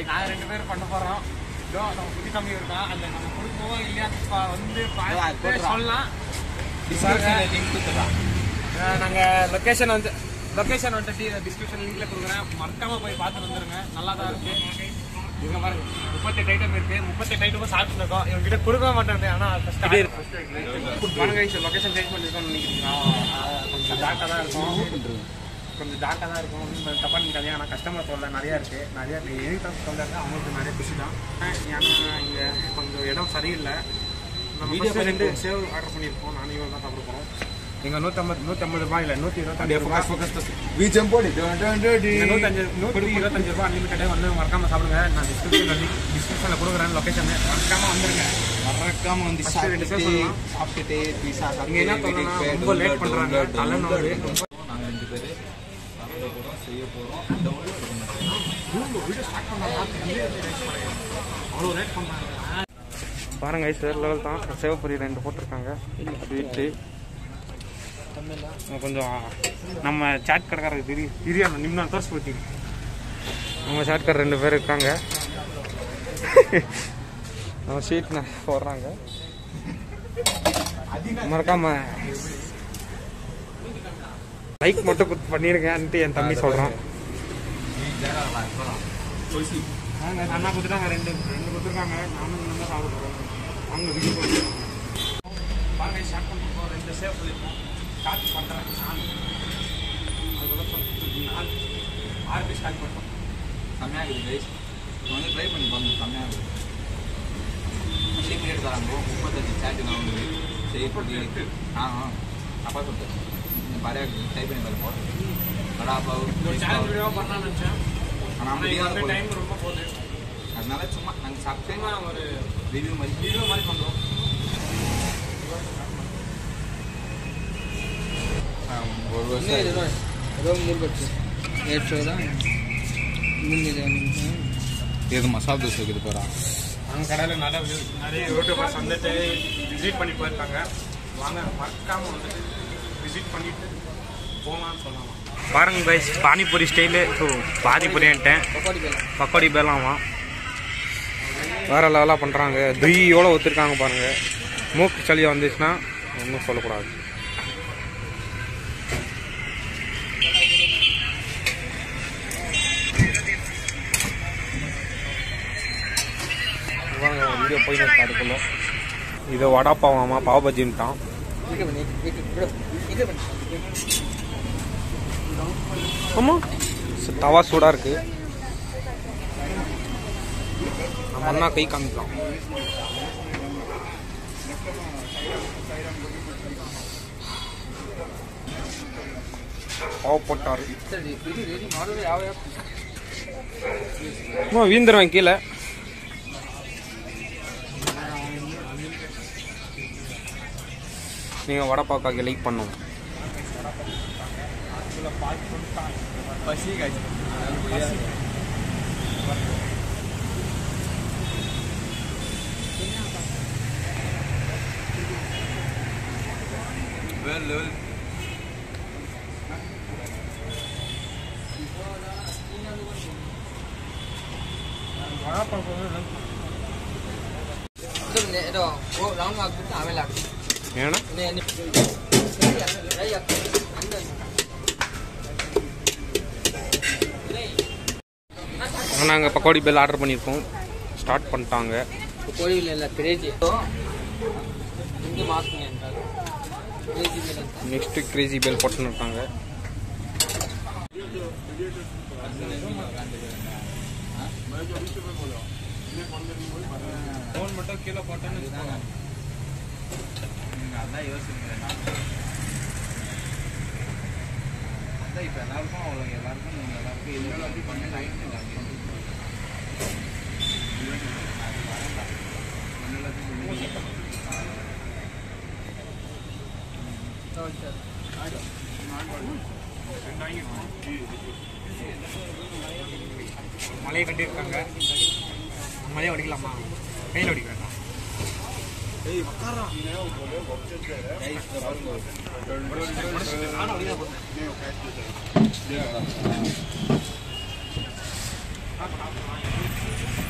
நாங்க ரெண்டு பேரும் பண்ண போறோம் இதோ நம்ம புத்தி தம்பி இருக்கான் அந்த நம்ம கொடுப்போம் இல்லையா பா- வந்து பார்த்து சொல்லலாம் அஹ் நாங்க லொகேஷன் வந்து லொகேஷன் வந்துட்டு டிஸ்கிரிப்ஷன் லிங்க்ல கொடுக்குறேன் மறக்காம போய் பார்த்துட்டு வந்துருங்க நல்லா தான் இருக்கு இங்க பாருங்க முப்பத்தெட்டு ஐட்டம் இருக்கு முப்பத்தெட்டு ஐட்டமும் சாப்பிட்டு இருக்கோம் இவங்க கிட்ட கொடுக்க மாட்டேன் ஆனா பாருங்க லொகேஷன் சேஞ்ச் பண்ணிருக்கோம்னு நினைக்கிறீங்களா அஹ் கொஞ்சம் டார்க்காக தான் இருக்கும் கொஞ்சம் டார்க்காக தான் இருக்கும் ஒன்றும் தப்பாக நினைக்காதீங்க ஆனால் கஸ்டமர் தொல்லை நிறையா இருக்குது நிறையா எதுக்கு தொல்லை இருக்குது அவங்களுக்கு நிறைய குஷி தான் ஏன்னா இங்கே கொஞ்சம் இடம் சரியில்லை நம்ம first ரெண்டு சேவ் ஆர்டர் பண்ணியிருக்கோம் நானும் இவங்க தான் சாப்பிட போகிறோம் இங்கே நூற்றம்பது நூற்றம்பது ரூபாய் இல்லை நூற்றி இருபத்தஞ்சு ரூபாய் வீச்சம் போடி இங்க நூத்தஞ்சு நூற்றி இருபத்தஞ்சு ரூபாய் அன்லிமிட்டடே வந்து மறக்காம சாப்பிடுங்க நான் டிஸ்கிரிப்ஷனில் டிஸ்கிரிப்ஷனில் கொடுக்குறேன் லொக்கேஷன் மறக்காம வந்துருங்க மறக்காம வந்து First ரெண்டு பேர் சாப்பிட்டுட்டு சொல்லலாம். சாப்பிட்டுட்டு பீஸா இங்கே என்ன சொல்லலாம் ரொம்ப லேட் பண்ணுறாங்க தலைநோடு நாங்க ரெண்டு பேரு சாப்பிட போறோம் செய்ய போறோம் அவ்வளோ ரேட் பண்ணுறாங்க பாருங்க சார் லெவல் தான் சிவபுரி ரெண்டு போட்டிருக்காங்க ஸ்வீட்டு கொஞ்சம் நம்ம சாட் கடைக்காரருக்கு தெரியும் தெரியும் நிம்ம தோசை ஊற்றி நம்ம சாட் கடை ரெண்டு பேர் இருக்காங்க நம்ம ஸ்வீட் போடுறாங்க மறக்காம லைக் மட்டும் குத்து பண்ணிருங்கன்ட்டு என் தம்பி சொல்றான் அவங்க அண்ணா கொடுத்துட்டாங்க ரெண்டு ரெண்டு கொடுத்துருக்காங்க நானும் இன்னும் தான் சாப்பிடுறோம் அவங்க வீடியோ போட்டுருக்காங்க பாருங்க ஸ்டார்ட் பண்ணிருக்கோம் ரெண்டு சேவ் பண்ணிருக்கோம் ஸ்டார்ட் பண்ணுறேன் நான் அதுக்குள்ள சொல்லிட்டு நாலு ஆறு பேர் ஸ்டார்ட் பண்ணுறோம் செம்மையா இருக்குது கைஸ் வந்து ட்ரை பண்ணி பாருங்க செம்மையா இருக்குது சீக்கிரம் தராங்க முப்பத்தஞ்சு சாட்டு நான் வந்து செய்ய ஆ ஆ அப்பா சொல்லிட்டு பாரியா ட்ரை பண்ணி பாருங்க வடா ஒரு சேனல் பாவு வீடியோ பண்ணலாம்னு நினச்சேன் ஆனால் ஆனால் முடியாத வந்து போல டைம் ரொம்ப போகுது அதனால சும்மா நாங்கள் சாப்பிட்டு சும்மா ஒரு ரிவ்யூ மாதிரி வீடியோ மாதிரி பண்ணுறோம் ஆ, ஒரு வருஷம் இது மசாலா தோசை இருக்குது பாரா நம்ம கடையில் நிறைய நிறைய யூடியூபர்ஸ் வந்துட்டு விசிட் பண்ணி போயிருக்காங்க வாங்க மறக்காம வந்துட்டு விசிட் பண்ணிட்டு போகலான்னு சொல்லலாம் பாருங்க கைஸ் பானிபூரி ஸ்டைலு ஸோ பானிபூரின்ட்டேன் பக்கோடி பேலாமா வேற லெவலாக பண்ணுறாங்க துய்யோட ஒத்துருக்காங்க பாருங்க மூக்கு சளி வந்துச்சுன்னா ஒன்றும் சொல்லக்கூடாது வாங்க வீடியோ போய் அதுக்குள்ள இது வடா பாவாமா பாவ் பஜ்ஜின்ட்டான் ஆமாம் தவா சூடாக இருக்கு நம்ம அண்ணா கை காமிக்கலாம் பாவ போட்டாரு அம்மா வீந்துருவேன் கீழே நீங்கள் வடப்பாக்காக்கு லைக் பண்ணும் பசி காய்ச்சி வேற லெவல் ஏன்னா நாங்கள் பக்கோடி பெல் ஆர்டர் பண்ணியிருக்கோம் ஸ்டார்ட் பண்ணிட்டாங்க ಕೋಳಿಲ್ಲ ಎಲ್ಲ ಕ್ರೇಜಿ ಹಿಂಗೆ ಮಾಸ್ಕಿಂಗ್ ಅಂತ ಕ್ರೇಜಿ ಮೇಲೆ ಅಂತ நெக்ஸ்ட் கிரேசி பெல் போட்டுன்னு இருக்காங்க ஃபோன் மட்டும் கீழே போட்டேன்னு அதான் யோசிக்கிறேன் நான் அதான் இப்போ எல்லாருக்கும் அவ்வளோ எல்லாருக்கும் நீங்கள் எல்லாருக்கும் எல்லாம் அப்படி பண்ணி நைட்டு மலையை கட்டியிருக்காங்க மலையை அடிக்கலாமா கையில் அடிக்க வேண்டாம்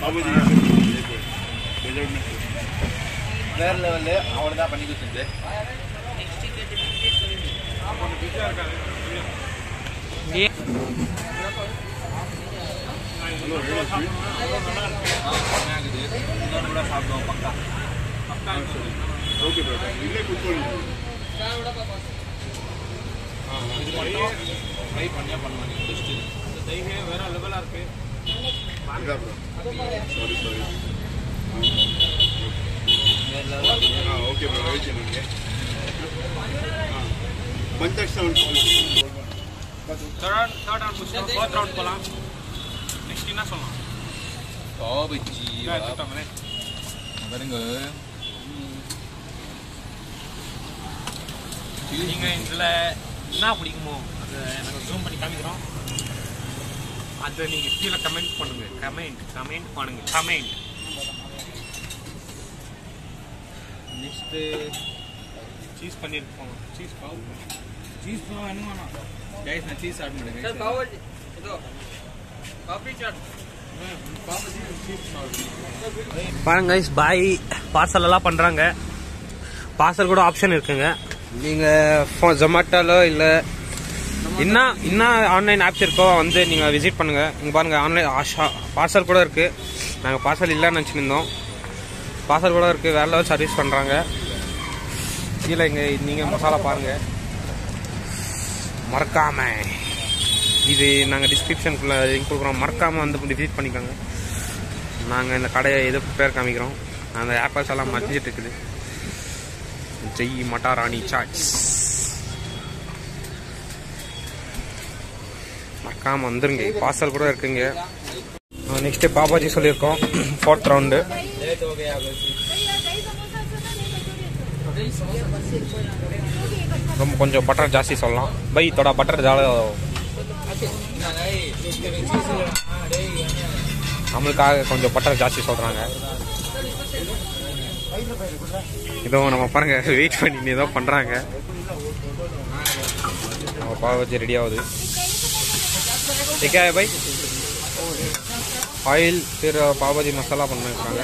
வேற லெவலில் அவனை தான் பண்ணி கொடுத்துருந்து இன்னொன்று கூட சாப்பிடுவோம் பக்கா ಓಕೆ ಬ್ರೋ ಇಲ್ಲೇ ಕೂತ್ಕೊಳ್ಳಿ ட்ரை பண்ணியா பண்ணுவாங்க டெஸ்ட்டு இந்த தைரியே வேற லெவலா இருக்கு ಇದಾ ಬ್ರೋ ಸಾರಿ ಸಾರಿ வேற லெவலில் ಹಾಂ ಓಕೆ ಬ್ರೋ ಹೇಳ್ತೀನಿ ನನಗೆ ಹಾಂ ಬಂದ ತಕ್ಷಣ ಒಂದು ಕಾಲ್ தேர்ட் தேர்ட் ரவுண்ட் முடிச்சோம் ஃபோர்த் ரவுண்ட் போலாம் நெக்ஸ்ட் என்ன சொல்லலாம் பாபஜி எடுத்துட்டாங்களே பாருங்க நீங்க இதுல என்ன பிடிக்குமோ அதை நாங்கள் ஜூம் பண்ணி காமிக்கிறோம் அதை நீங்க கீழே கமெண்ட் பண்ணுங்க கமெண்ட் கமெண்ட் பண்ணுங்க கமெண்ட் நெக்ஸ்ட்டு சீஸ் பண்ணிருப்போம் சீஸ் பாவு சீஸ் வேணும் வேணாம் கைஸ் நான் சீஸ் சாப்பிட ಸರ್ மாட்டேன் ಪಾವಜಿ ಇದು ಕಾಫಿ ಚಾಟ್ பாருங்க கைஸ் பாய் பார்சல் எல்லாம் பண்றாங்க பார்சல் கூட ஆப்ஷன் இருக்குங்க நீங்க ஜொமேட்டோலோ இல்ல என்ன என்ன ஆன்லைன் ஆப்ஸ் இருக்கோ வந்து நீங்க விசிட் பண்ணுங்க இங்க பாருங்க ஆன்லைன் ஆஷா பார்சல் கூட இருக்கு நாங்க பார்சல் இல்லைன்னு நினச்சிருந்தோம் பார்சல் கூட இருக்கு வேற லெவல் சர்வீஸ் பண்றாங்க கீழே இங்க நீங்க மசாலா பாருங்க மறக்காம இது நாங்கள் டிஸ்கிரிப்ஷனுக்குள்ள லிங்க் கொடுக்குறோம் மறக்காம வந்து விசிட் பண்ணிக்கோங்க நாங்கள் இந்த கடையை எது பேர் காமிக்கிறோம் அந்த ஆப்பர்ஸ் எல்லாம் மறைஞ்சிட்டு இருக்குது ஜெய் மட்டாராணி சாட்ஸ் மறக்காம வந்துருங்க பார்சல் கூட இருக்குங்க நெக்ஸ்ட் பாபாஜி சொல்லியிருக்கோம் ஃபோர்த் ரவுண்டு ரொம்ப கொஞ்சம் பட்டர் ஜாஸ்தி சொல்லலாம் பை தோட பட்டர் ஜால நம்மளுக்காக கொஞ்சம் பட்டர் ஜாஸ்தி சொல்றாங்க இதோ நம்ம பாருங்க வெயிட் பண்ணி ஏதோ பண்றாங்க நம்ம பாவ வச்சு ரெடி ஆகுது ठीक है भाई ஆயில் फिर பாபாஜி மசாலா பண்ணிருக்காங்க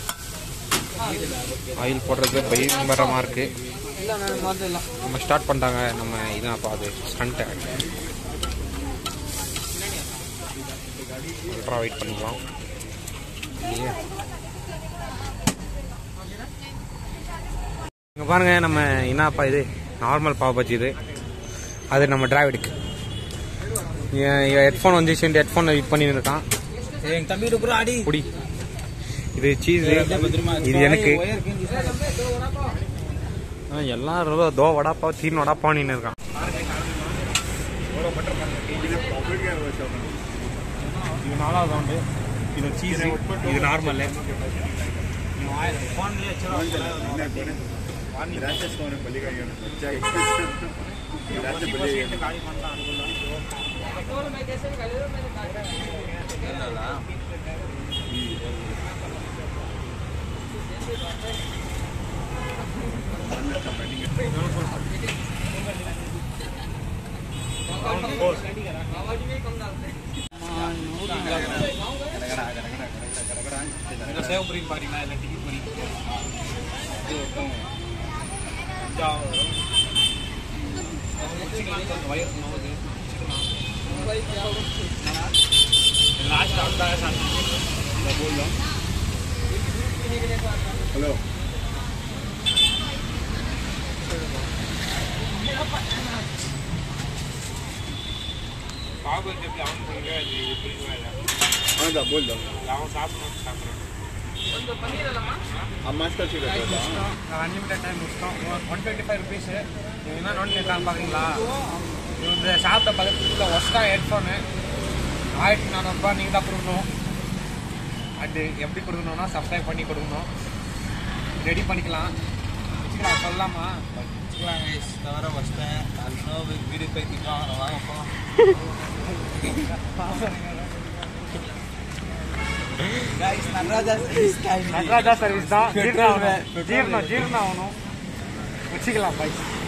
ஆயில் போடுறது பயங்கரமாக இருக்கு ಇಲ್ಲ ನಾನು ಮೊದಲಿಲ್ಲ நம்ம ஸ்டார்ட் பண்ணிட்டாங்க நம்ம இதான் அப்போ அது ஸ்டண்ட்டை அல்ட்ரா வெயிட் பண்ணிக்கலாம் இல்லையே இங்கே பாருங்க நம்ம என்னப்பா இது நார்மல் பாவ் பஜ்ஜி இது அது நம்ம டிராவிடுக்கு ஹெட்ஃபோன் வந்துச்சு ஹெட்ஃபோன் வெயிட் பண்ணிட்டு இருக்கான் எங்க தம்பி கூட அடி புடி இது சீஸ் இது எனக்கு ஆ, எல்லாரும் தோ வடாப்பா தீன் வடாப்பான்னு இருக்கான் இது நாலாவது ரவுண்டு இது சீஸ் இது நார்மல் ರಾಜಸ್ಥಾನ ಬಲಿಗಾಗಿ ಹೆಚ್ಚಾಗಿ ರಾಜ್ಯ ಬಲಿಗಾಗಿ சேவ் புரி பாத்தீங்கன்னா இல்லை டிக்கெட் புரி வயிறு நோவுது லாஸ்ட் ரவுண்டாக சாப்பிட்டு ಹಲೋ பாபு எப்படி அவன் பண்ணுங்க அது புரியுது ಹೌದಾ ಬೋಲ್ அவன் சாப்பிடணும் சாப்பிட்றேன் ಆ ಮಾಸ್ಟರ್ ಶೀಟ್ அன்லிமிட்டட் டைம் முடிச்சிட்டோம் ஒன் டுவெண்ட்டி ஃபைவ் ருபீஸு நீங்கள் என்ன நோட் பண்ணிருக்கான்னு பார்க்குறீங்களா இது வந்து சாப்பிட்ட பக்கத்தில் ஒஸ்டா ஹெட்ஃபோனு ஆயிரத்தி நானூறுபா நீங்கள் தான் கொடுக்கணும் அது எப்படி கொடுக்கணும்னா சப்ஸ்கிரைப் பண்ணி கொடுக்கணும் ரெடி பண்ணிக்கலாம் வச்சுக்கலாம் சொல்லலாமா வச்சுக்கலாம் கைஸ் தவிர வச்சிட்டேன் அது வீடு போய் திட்டுவாங்க வாங்க போ கைஸ் நடராஜா நடராஜா சர்வீஸ் தான் ஜீர்ணம் ஆகணும் ஜீர்ணம் ஜீர்ணம் ஆகணும் வச்சுக்கலாம் பை